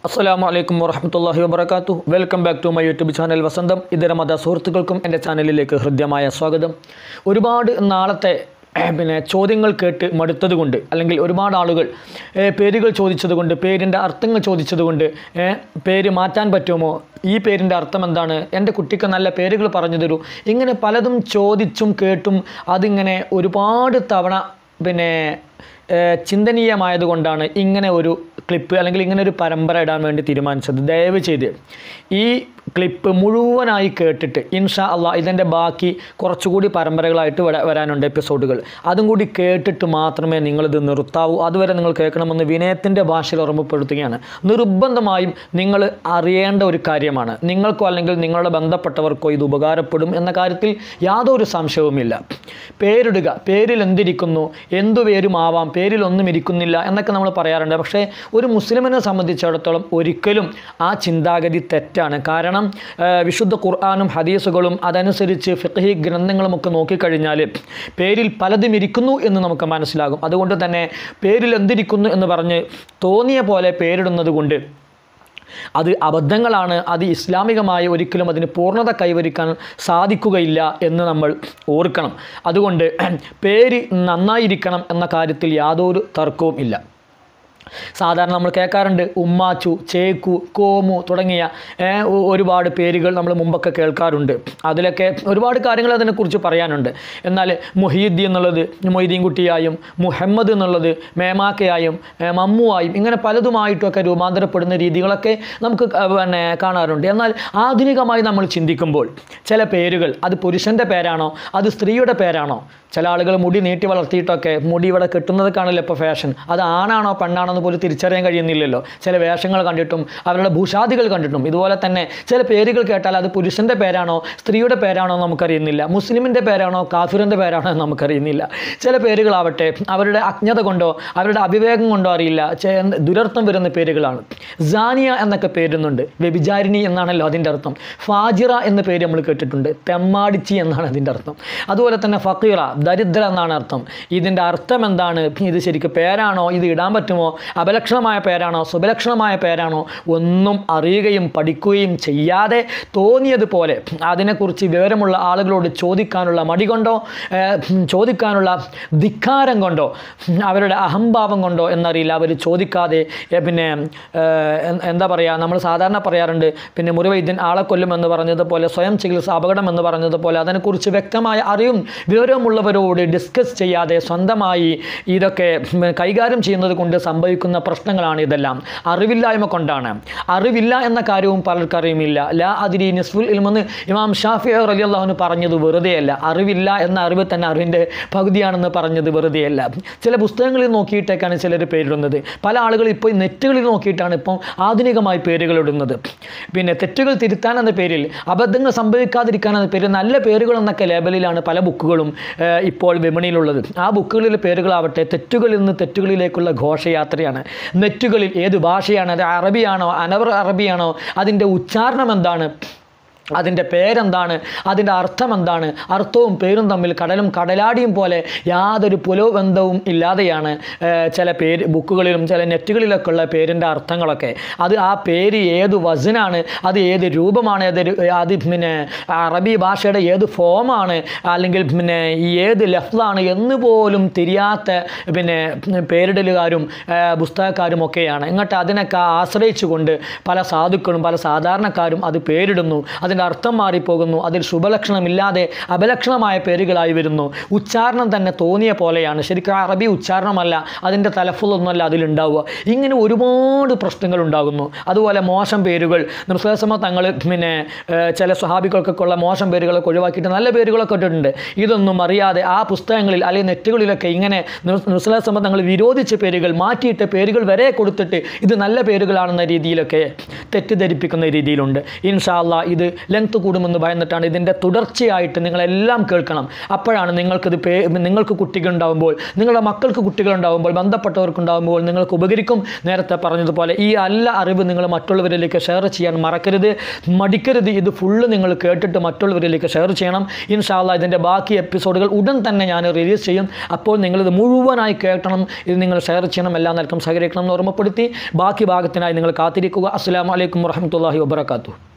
അസ്സലാമു അലൈക്കും വറഹമത്തല്ലാഹി വബർക്കാത്തു welcome back to my YouTube channel വസന്തം ഇതര മത സുഹൃത്തുക്കൾക്കും എൻ്റെ ചാനലിലേക്ക് ഹൃദ്യമായ സ്വാഗതം ഒരുപാട് നാളത്തെ ഏഹ്, പിന്നെ ചോദ്യങ്ങൾ കേട്ട് മടുത്തത് കൊണ്ട് അല്ലെങ്കിൽ ഒരുപാട് ആളുകൾ ഏഹ്, പേരുകൾ ചോദിച്ചത് കൊണ്ട് പേരിൻ്റെ അർത്ഥങ്ങൾ ചോദിച്ചത് കൊണ്ട് ഏഹ്, പേര് മാറ്റാൻ പറ്റുമോ ഈ പേരിൻ്റെ അർത്ഥം എന്താണ് എൻ്റെ കുട്ടിക്ക് നല്ല പേരുകൾ പറഞ്ഞു തരൂ ഇങ്ങനെ പലതും ചോദിച്ചും കേട്ടും അതിങ്ങനെ ഒരുപാട് തവണ പിന്നെ ഏഹ് ചിന്തനീയമായതുകൊണ്ടാണ് ഇങ്ങനെ ഒരു ക്ലിപ്പ് അല്ലെങ്കിൽ ഇങ്ങനെ ഒരു പരമ്പര ഇടാൻ വേണ്ടി തീരുമാനിച്ചത് ദയവ് ചെയ്ത് ഈ ക്ലിപ്പ് മുഴുവനായി കേട്ടിട്ട് ഇൻഷാ അള്ളാ ഇതിൻ്റെ ബാക്കി കുറച്ചുകൂടി പരമ്പരകളായിട്ട് വര- വരാനുണ്ട് എപ്പിസോഡുകൾ അതും കൂടി കേട്ടിട്ട് മാത്രമേ നിങ്ങളിത് നിർത്താവൂ അതുവരെ നിങ്ങൾ കേൾക്കണമെന്ന് വിനയത്തിൻ്റെ ഭാഷയിൽ ഓർമ്മപ്പെടുത്തുകയാണ് നിർബന്ധമായും നിങ്ങൾ അറിയേണ്ട ഒരു കാര്യമാണ് നിങ്ങൾക്കോ അല്ലെങ്കിൽ നിങ്ങളുടെ ബന്ധപ്പെട്ടവർക്കോ ഇത് ഉപകാരപ്പെടും എന്ന കാര്യത്തിൽ യാതൊരു സംശയവുമില്ല പേരിടുക പേരിൽ എന്തിരിക്കുന്നു എന്തു പേരുമാവാം പേരിൽ ഒന്നും ഇരിക്കുന്നില്ല എന്നൊക്കെ നമ്മൾ പറയാറുണ്ട് പക്ഷേ ഒരു മുസ്ലിമിനെ സംബന്ധിച്ചിടത്തോളം ഒരിക്കലും ആ ചിന്താഗതി തെറ്റാണ് കാരണം ആ, വിശുദ്ധ ഖുർആാനും ഹദീസുകളും അതനുസരിച്ച് ഫിഖ്ഹി ഗ്രന്ഥങ്ങളും ഒക്കെ നോക്കിക്കഴിഞ്ഞാൽ പേരിൽ പലതും ഇരിക്കുന്നു എന്ന് നമുക്ക് മനസ്സിലാകും അതുകൊണ്ട് തന്നെ പേരിൽ എന്തിരിക്കുന്നു എന്ന് പറഞ്ഞ് തോന്നിയ പോലെ പേരിടുന്നത് കൊണ്ട് അത് അബദ്ധങ്ങളാണ് അത് ഇസ്ലാമികമായി ഒരിക്കലും അതിന് പൂർണ്ണത കൈവരിക്കാൻ സാധിക്കുകയില്ല എന്ന് നമ്മൾ ഓർക്കണം അതുകൊണ്ട് പേര് നന്നായിരിക്കണം എന്ന കാര്യത്തിൽ യാതൊരു തർക്കവും ഇല്ല സാധാരണ നമ്മൾ കേൾക്കാറുണ്ട് ഉമ്മാച്ചു ചേക്കു കോമു തുടങ്ങിയ ഏ, ഒ- ഒരുപാട് പേരുകൾ നമ്മൾ മുമ്പൊക്കെ കേൾക്കാറുണ്ട് അതിലൊക്കെ ഒരുപാട് കാര്യങ്ങൾ അതിനെക്കുറിച്ച് പറയാനുണ്ട് എന്നാൽ മുഹീദ്ദി എന്നുള്ളത് മൊയ്തീൻ കുട്ടിയായും മുഹമ്മദ് എന്നുള്ളത് മേമാക്കയായും ഏ, മമ്മുവായും ഇങ്ങനെ പലതുമായിട്ടൊക്കെ രൂപാന്തരപ്പെടുന്ന രീതികളൊക്കെ നമുക്ക് ക- പിന്നെ കാണാറുണ്ട് എന്നാൽ ആധുനികമായി നമ്മൾ ചിന്തിക്കുമ്പോൾ ചില പേരുകൾ അത് പുരുഷൻ്റെ പേരാണോ അത് സ്ത്രീയുടെ പേരാണോ ചില ആളുകൾ മുടി നീട്ടി വളർത്തിയിട്ടൊക്കെ മുടി ഇവിടെ കെട്ടുന്നത് കാണില്ല ഇപ്പോൾ ഫാഷൻ അത് ആണാണോ പെണ്ണാണോ എന്ന് പോലും തിരിച്ചറിയാൻ കഴിയുന്നില്ലല്ലോ ചില വേഷങ്ങൾ കണ്ടിട്ടും അവരുടെ ഭൂഷാദികൾ കണ്ടിട്ടും ഇതുപോലെ തന്നെ ചില പേരുകൾ കേട്ടാൽ അത് പുരുഷൻ്റെ പേരാണോ സ്ത്രീയുടെ പേരാണോ എന്ന് നമുക്കറിയുന്നില്ല മുസ്ലിമിൻ്റെ പേരാണോ കാഫിറിൻ്റെ പേരാണോ എന്ന് നമുക്കറിയുന്നില്ല ചില പേരുകളാവട്ടെ അവരുടെ അജ്ഞത കൊണ്ടോ അവരുടെ അവിവേകം കൊണ്ടോ അറിയില്ല ചെ- ദുരർത്ഥം വരുന്ന പേരുകളാണ് സാനിയ എന്നൊക്കെ പേരുന്നുണ്ട് വ്യഭിചാരിണി എന്നാണല്ലോ അതിൻ്റെ അർത്ഥം ഫാജിറ എന്ന പേര് നമ്മൾ കേട്ടിട്ടുണ്ട് തെമ്മാടിച്ചി എന്നാണ് അതിൻ്റെ അർത്ഥം അതുപോലെ തന്നെ ഫക്കീറ ദരിദ്ര എന്നാണ് അർത്ഥം ഇതിൻ്റെ അർത്ഥം എന്താണ് ഇത് ശരിക്കും പേരാണോ ഇത് ഇടാൻ പറ്റുമോ അപലക്ഷണമായ പേരാണോ സുബലക്ഷണമായ പേരാണോ ഒന്നും അറിയുകയും പഠിക്കുകയും ചെയ്യാതെ തോന്നിയതുപോലെ അതിനെക്കുറിച്ച് വിവരമുള്ള ആളുകളോട് ചോദിക്കാനുള്ള മടി കൊണ്ടോ ഏഹ്, ചോദിക്കാനുള്ള ധിക്കാരം കൊണ്ടോ അവരുടെ അഹംഭാവം കൊണ്ടോ എന്നറിയില്ല അവർ ചോദിക്കാതെ ഏഹ്, പിന്നെ ഏഹ്, എ- എന്താ പറയുക നമ്മൾ സാധാരണ പറയാറുണ്ട് പിന്നെ മുറിവൈദ്യൻ ആളെ കൊല്ലും എന്ന് പറഞ്ഞതുപോലെ സ്വയം ചികിത്സ അപകടം എന്ന് പറഞ്ഞതുപോലെ അതിനെക്കുറിച്ച് വ്യക്തമായ അറിവും വിവരമുള്ളവരോട് ഡിസ്കസ് ചെയ്യാതെ സ്വന്തമായി ഇതൊക്കെ ഉം, കൈകാര്യം ചെയ്യുന്നത് കൊണ്ട് സംഭവിക്കുന്ന പ്രശ്നങ്ങളാണ് ഇതെല്ലാം അറിവില്ലായ്മ കൊണ്ടാണ് അറിവില്ല എന്ന കാര്യവും പലർക്കും അറിയുമില്ല ലാ അതിരി നിസ്ഫുൽ ഇൽമെന്ന് ഇമാം ഷാഫി അലി അള്ളാഹുന് പറഞ്ഞത് വെറുതെയല്ല അറിവില്ല എന്ന അറിവ് തന്നെ അറിവിൻ്റെ പകുതിയാണെന്ന് പറഞ്ഞത് വെറുതെയല്ല ചില പുസ്തകങ്ങളിൽ നോക്കിയിട്ടേക്കാണ് ചിലർ പേരിടുന്നത് പല ആളുകൾ ഇപ്പോൾ നെറ്റുകളിൽ നോക്കിയിട്ടാണ് ഇപ്പം ആധുനികമായി പേരുകൾ ഇടുന്നത് പിന്നെ തെറ്റുകൾ തിരുത്താൻ എന്ന പേരിൽ അബദ്ധങ്ങൾ സംഭവിക്കാതിരിക്കാൻ എന്ന പേരിൽ നല്ല പേരുകൾ എന്നൊക്കെ ലേബലിലാണ് പല ബുക്കുകളും ഏഹ്, ഇപ്പോൾ വിപണിയിലുള്ളത് ആ ബുക്കുകളിലെ പേരുകളാവട്ടെ തെറ്റുകളിൽ നിന്ന് തെറ്റുകളിലേക്കുള്ള ഘോഷയാത്രയാണ് നെറ്റുകളിൽ ഏത് ഭാഷയാണ് അത് അറബിയാണോ അനവർ അറബിയാണോ അതിൻ്റെ ഉച്ചാരണം എന്താണ് അതിൻ്റെ പേരെന്താണ് അതിൻ്റെ അർത്ഥം എന്താണ് അർത്ഥവും പേരും തമ്മിൽ കടലും കടലാടിയും പോലെ യാതൊരു പുലോബന്ധവും ഇല്ലാതെയാണ് ഏഹ്, ചില പേര് ബുക്കുകളിലും ചില നെറ്റുകളിലൊക്കെ ഉള്ള പേരിൻ്റെ അർത്ഥങ്ങളൊക്കെ അത് ആ പേര് ഏത് വസനാണ് അത് ഏത് രൂപമാണ് ഏത് രു- അത് പിന്നെ അറബി ഭാഷയുടെ ഏത് ഫോമാണ് അല്ലെങ്കിൽ പിന്നെ ഈ ഏത് ലഫ്ലാണ് എന്ന് പോലും തിരിയാത്ത പിന്നെ പേരിടലുകാരും ഏഹ്, പുസ്തകക്കാരും ഒക്കെയാണ് എന്നിട്ട് അതിനൊക്കെ ആശ്രയിച്ചുകൊണ്ട് പല സാധുക്കളും പല സാധാരണക്കാരും അത് പേരിടുന്നു അതിൻ്റെ അർത്ഥം മാറിപ്പോകുന്നു അതിൽ ശുഭലക്ഷണമില്ലാതെ അപലക്ഷണമായ പേരുകളായി വരുന്നു ഉച്ചാരണം തന്നെ തോന്നിയ പോലെയാണ് ശരിക്കും അറബി ഉച്ചാരണമല്ല അതിൻ്റെ തലഫുള്ളൊന്നുമല്ല അതിലുണ്ടാവുക ഇങ്ങനെ ഒരുപാട് പ്രശ്നങ്ങൾ ഉണ്ടാകുന്നു അതുപോലെ മോശം പേരുകൾ നിർസ്ലേസമ തങ്ങൾ പിന്നെ ഏഹ്, ചില സ്വഹാബികൾക്കൊക്കെ ഉള്ള മോശം പേരുകളൊക്കെ ഒഴിവാക്കിയിട്ട് നല്ല പേരുകളൊക്കെ ഇട്ടിട്ടുണ്ട് ഇതൊന്നും അറിയാതെ ആ പുസ്തകങ്ങളിൽ അല്ലെങ്കിൽ നെറ്റുകളിലൊക്കെ ഇങ്ങനെ നിർസ്ലേസമ തങ്ങൾ വിരോധിച്ച പേരുകൾ മാറ്റിയിട്ട പേരുകൾ വരെ കൊടുത്തിട്ട് ഇത് നല്ല പേരുകളാണെന്ന രീതിയിലൊക്കെ തെറ്റിദ്ധരിപ്പിക്കുന്ന രീതിയിലുണ്ട് ഇൻഷാല്ല ഇത് ലെങ്ത് കൂടുമെന്ന് ഭയന്നിട്ടാണ് ഇതിൻ്റെ തുടർച്ചയായിട്ട് നിങ്ങളെല്ലാം കേൾക്കണം അപ്പോഴാണ് നിങ്ങൾക്കിത് പേ നിങ്ങൾക്ക് കുട്ടികളുണ്ടാകുമ്പോൾ നിങ്ങളുടെ മക്കൾക്ക് കുട്ടികളുണ്ടാകുമ്പോൾ ബന്ധപ്പെട്ടവർക്കുണ്ടാകുമ്പോൾ നിങ്ങൾക്ക് ഉപകരിക്കും നേരത്തെ പറഞ്ഞതുപോലെ ഈ നല്ല അറിവ് നിങ്ങൾ മറ്റുള്ളവരിലേക്ക് ഷെയർ ചെയ്യാൻ മറക്കരുത് മടിക്കരുത് ഇത് ഫുള്ള് നിങ്ങൾ കേട്ടിട്ട് മറ്റുള്ളവരിലേക്ക് ഷെയർ ചെയ്യണം ഇൻഷാല്ല ഇതിൻ്റെ ബാക്കി എപ്പിസോഡുകൾ ഉടൻ തന്നെ ഞാൻ റിലീസ് ചെയ്യും അപ്പോൾ നിങ്ങളിത് മുഴുവനായി കേൾക്കണം ഇത് നിങ്ങൾ ഷെയർ ചെയ്യണം എല്ലാ നിലക്കും സഹകരിക്കണം എന്ന് ഓർമ്മപ്പെടുത്തി ബാക്കി ഭാഗത്തിനായി നിങ്ങൾ കാത്തിരിക്കുക അസ്സാം വലൈക്കും വർഹമത്തല്ലാഹി വാബർക്കാത്തു